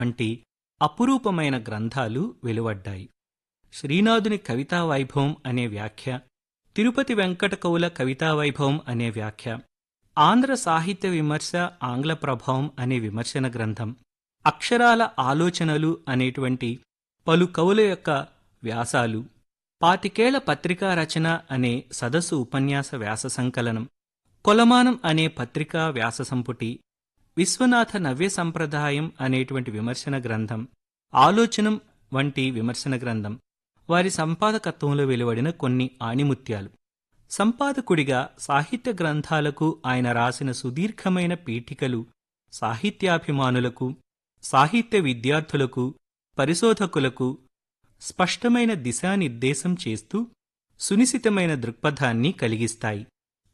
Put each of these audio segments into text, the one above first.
వంటి అపురూపమైన గ్రంథాలు వెలువడ్డాయి శ్రీనాథుని కవితా వైభవం అనే వ్యాఖ్య తిరుపతి వెంకట కవుల కవితా వైభవం అనే వ్యాఖ్య ఆంధ్ర సాహిత్య విమర్శ ఆంగ్ల ప్రభావం అనే విమర్శన గ్రంథం అక్షరాల ఆలోచనలు అనేటువంటి పలు కవుల యొక్క వ్యాసాలు పాతికేళ్ల పత్రికా రచన అనే సదస్సు ఉపన్యాస వ్యాస సంకలనం కొలమానం అనే పత్రికా వ్యాస సంపుటి విశ్వనాథ నవ్య సంప్రదాయం అనేటువంటి విమర్శన గ్రంథం ఆలోచనం వంటి విమర్శన గ్రంథం వారి సంపాదకత్వంలో వెలువడిన కొన్ని ఆణిముత్యాలు సంపాదకుడిగా సాహిత్య గ్రంథాలకు ఆయన రాసిన సుదీర్ఘమైన పీఠికలు సాహిత్యాభిమానులకు సాహిత్య విద్యార్థులకు పరిశోధకులకు స్పష్టమైన దిశానిర్దేశం చేస్తూ సునిశితమైన దృక్పథాన్ని కలిగిస్తాయి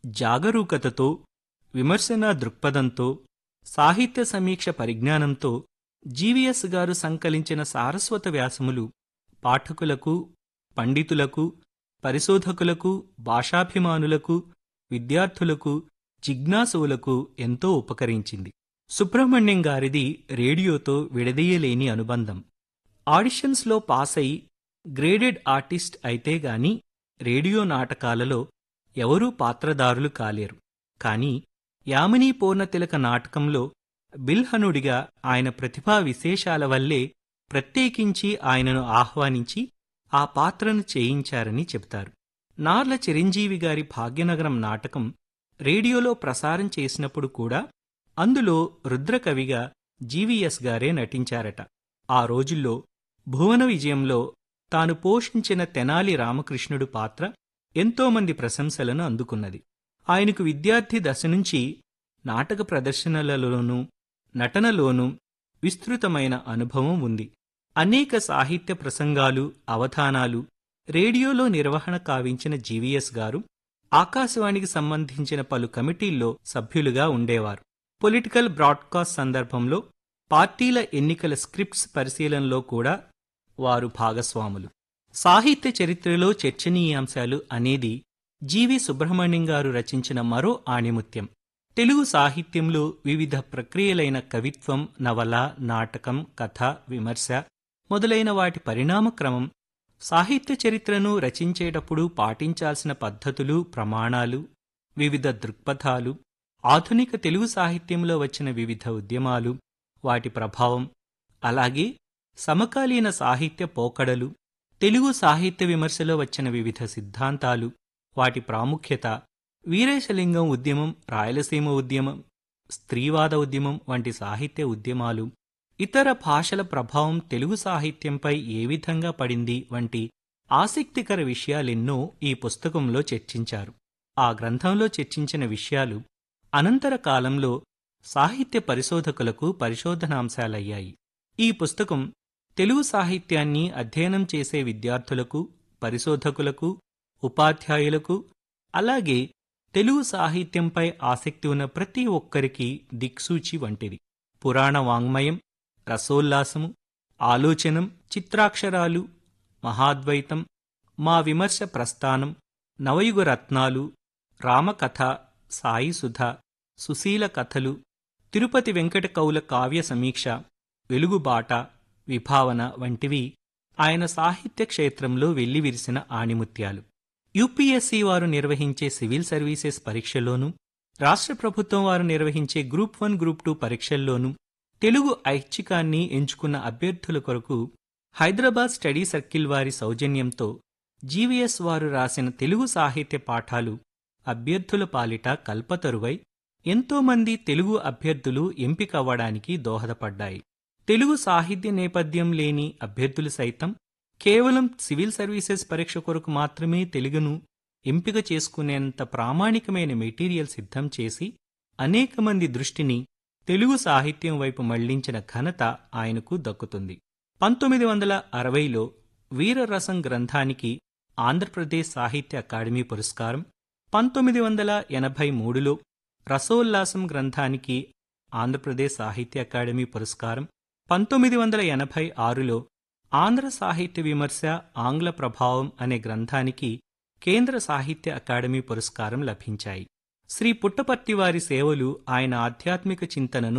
జాగరూకతతో విమర్శనా దృక్పథంతో సాహిత్య సమీక్ష పరిజ్ఞానంతో జీవీఎస్ గారు సంకలించిన సారస్వత వ్యాసములు పాఠకులకు పండితులకు పరిశోధకులకు భాషాభిమానులకు విద్యార్థులకు జిజ్ఞాసువులకు ఎంతో ఉపకరించింది సుబ్రహ్మణ్యం గారిది రేడియోతో విడదీయలేని అనుబంధం ఆడిషన్స్లో పాస్ అయి గ్రేడెడ్ ఆర్టిస్ట్ అయితే గాని రేడియో నాటకాలలో ఎవరూ పాత్రదారులు కాలేరు కాని యామినీ పూర్ణతిలక నాటకంలో బిల్హనుడిగా ఆయన ప్రతిభా విశేషాల వల్లే ప్రత్యేకించి ఆయనను ఆహ్వానించి ఆ పాత్రను చేయించారని చెబుతారు నార్ల చిరంజీవి గారి భాగ్యనగరం నాటకం రేడియోలో ప్రసారం చేసినప్పుడు కూడా అందులో రుద్రకవిగా జీవీఎస్ గారే నటించారట ఆ రోజుల్లో భువన విజయంలో తాను పోషించిన తెనాలి రామకృష్ణుడు పాత్ర ఎంతోమంది ప్రశంసలను అందుకున్నది ఆయనకు విద్యార్థి దశ నుంచి నాటక ప్రదర్శనలలోనూ నటనలోనూ విస్తృతమైన అనుభవం ఉంది అనేక సాహిత్య ప్రసంగాలు అవధానాలు రేడియోలో నిర్వహణ కావించిన జీవీఎస్ గారు ఆకాశవాణికి సంబంధించిన పలు కమిటీల్లో సభ్యులుగా ఉండేవారు పొలిటికల్ బ్రాడ్కాస్ట్ సందర్భంలో పార్టీల ఎన్నికల స్క్రిప్ట్స్ పరిశీలనలో కూడా వారు భాగస్వాములు సాహిత్య చరిత్రలో చర్చనీయాంశాలు అనేది జీవి సుబ్రహ్మణ్యం గారు రచించిన మరో ఆణిముత్యం తెలుగు సాహిత్యంలో వివిధ ప్రక్రియలైన కవిత్వం నవల నాటకం కథ విమర్శ మొదలైన వాటి పరిణామక్రమం సాహిత్య చరిత్రను రచించేటప్పుడు పాటించాల్సిన పద్ధతులు ప్రమాణాలు వివిధ దృక్పథాలు ఆధునిక తెలుగు సాహిత్యంలో వచ్చిన వివిధ ఉద్యమాలు వాటి ప్రభావం అలాగే సమకాలీన సాహిత్య పోకడలు తెలుగు సాహిత్య విమర్శలో వచ్చిన వివిధ సిద్ధాంతాలు వాటి ప్రాముఖ్యత వీరేశలింగం ఉద్యమం రాయలసీమ ఉద్యమం స్త్రీవాద ఉద్యమం వంటి సాహిత్య ఉద్యమాలు ఇతర భాషల ప్రభావం తెలుగు సాహిత్యంపై ఏ విధంగా పడింది వంటి ఆసక్తికర విషయాలెన్నో ఈ పుస్తకంలో చర్చించారు ఆ గ్రంథంలో చర్చించిన విషయాలు అనంతర కాలంలో సాహిత్య పరిశోధకులకు పరిశోధనాంశాలయ్యాయి ఈ పుస్తకం తెలుగు సాహిత్యాన్ని అధ్యయనం చేసే విద్యార్థులకు పరిశోధకులకు ఉపాధ్యాయులకు అలాగే తెలుగు సాహిత్యంపై ఆసక్తి ఉన్న ప్రతి ఒక్కరికి దిక్సూచి వంటిది పురాణ వాంగ్మయం రసోల్లాసము ఆలోచనం చిత్రాక్షరాలు మహాద్వైతం మా విమర్శ ప్రస్థానం నవయుగ రత్నాలు రామకథ సాయిసుధ సుశీల కథలు తిరుపతి వెంకట కవుల కావ్య సమీక్ష వెలుగుబాట విభావన వంటివి ఆయన సాహిత్య క్షేత్రంలో వెల్లివిరిసిన ఆణిముత్యాలు యూపీఎస్సీ వారు నిర్వహించే సివిల్ సర్వీసెస్ పరీక్షలోనూ రాష్ట్ర ప్రభుత్వం వారు నిర్వహించే గ్రూప్ వన్ గ్రూప్ టూ పరీక్షల్లోనూ తెలుగు ఐచ్ఛికాన్ని ఎంచుకున్న అభ్యర్థుల కొరకు హైదరాబాద్ స్టడీ సర్కిల్ వారి సౌజన్యంతో జీవీఎస్ వారు రాసిన తెలుగు సాహిత్య పాఠాలు అభ్యర్థుల పాలిట కల్పతరువై ఎంతోమంది తెలుగు అభ్యర్థులు ఎంపికవ్వడానికి దోహదపడ్డాయి తెలుగు సాహిత్య నేపథ్యం లేని అభ్యర్థులు సైతం కేవలం సివిల్ సర్వీసెస్ పరీక్ష కొరకు మాత్రమే తెలుగును ఎంపిక చేసుకునేంత ప్రామాణికమైన మెటీరియల్ సిద్ధం చేసి అనేక మంది దృష్టిని తెలుగు సాహిత్యం వైపు మళ్లించిన ఘనత ఆయనకు దక్కుతుంది పంతొమ్మిది వందల అరవైలో వీరరసం గ్రంథానికి ఆంధ్రప్రదేశ్ సాహిత్య అకాడమీ పురస్కారం పంతొమ్మిది వందల ఎనభై మూడులో రసోల్లాసం గ్రంథానికి ఆంధ్రప్రదేశ్ సాహిత్య అకాడమీ పురస్కారం పంతొమ్మిది వందల ఎనభై ఆరులో ఆంధ్ర సాహిత్య విమర్శ ఆంగ్ల ప్రభావం అనే గ్రంథానికి కేంద్ర సాహిత్య అకాడమీ పురస్కారం లభించాయి శ్రీ పుట్టపర్తి వారి సేవలు ఆయన ఆధ్యాత్మిక చింతనను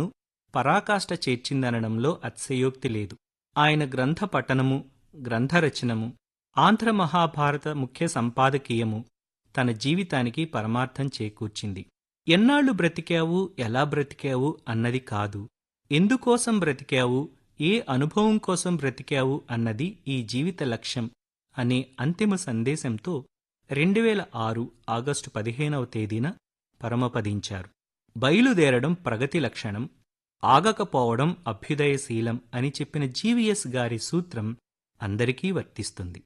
పరాకాష్ట చేర్చిందనడంలో అతిశయోక్తి లేదు ఆయన గ్రంథ పఠనము గ్రంథరచనము ఆంధ్ర మహాభారత ముఖ్య సంపాదకీయము తన జీవితానికి పరమార్థం చేకూర్చింది ఎన్నాళ్ళు బ్రతికావు ఎలా బ్రతికావు అన్నది కాదు ఎందుకోసం బ్రతికావు ఏ అనుభవం కోసం బ్రతికావు అన్నది ఈ జీవిత లక్ష్యం అనే అంతిమ సందేశంతో రెండు వేల ఆరు ఆగస్టు పదిహేనవ తేదీన పరమపదించారు బయలుదేరడం ప్రగతి లక్షణం ఆగకపోవడం అభ్యుదయశీలం అని చెప్పిన జీవీఎస్ గారి సూత్రం అందరికీ వర్తిస్తుంది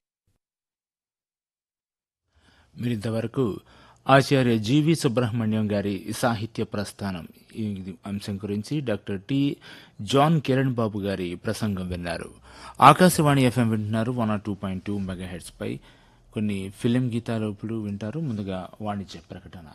మీరింతవరకు ఆచార్య జీవి సుబ్రహ్మణ్యం గారి సాహిత్య ప్రస్థానం ఈ అంశం గురించి doctor T John Kiran Babu గారి ప్రసంగం విన్నారు ఆకాశవాణి ఎఫ్ఎం వింటున్నారు one R two point two mega పై కొన్ని ఫిలిం గీతాలు ఇప్పుడు వింటారు ముందుగా వాణిజ్య ప్రకటన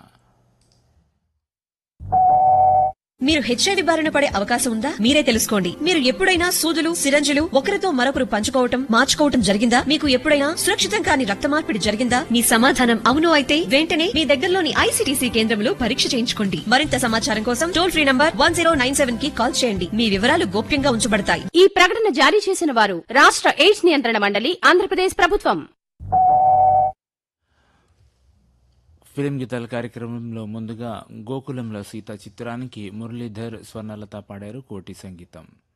మీరు హెచ్ఐవి బారిన పడే అవకాశం ఉందా మీరే తెలుసుకోండి మీరు ఎప్పుడైనా సూదులు సిరంజులు ఒకరితో మరొకరు పంచుకోవటం మార్చుకోవటం జరిగిందా మీకు ఎప్పుడైనా సురక్షితం కాని రక్త మార్పిడి జరిగిందా మీ సమాధానం అవును అయితే వెంటనే మీ దగ్గరలోని ఐసీటీసీ కేంద్రంలో పరీక్ష చేయించుకోండి మరింత సమాచారం కోసం టోల్ ఫ్రీ నంబర్ వన్ కి కాల్ చేయండి మీ వివరాలు గోప్యంగా ఉంచబడతాయి ఈ ప్రకటన జారీ చేసిన వారు రాష్ట్ర ఎయిడ్స్ నియంత్రణ మండలి ఆంధ్రప్రదేశ్ ప్రభుత్వం ఫిలిం గీతాల కార్యక్రమంలో ముందుగా గోకులంలో సీత చిత్రానికి మురళీధర్ స్వర్ణలత పాడారు కోటి సంగీతం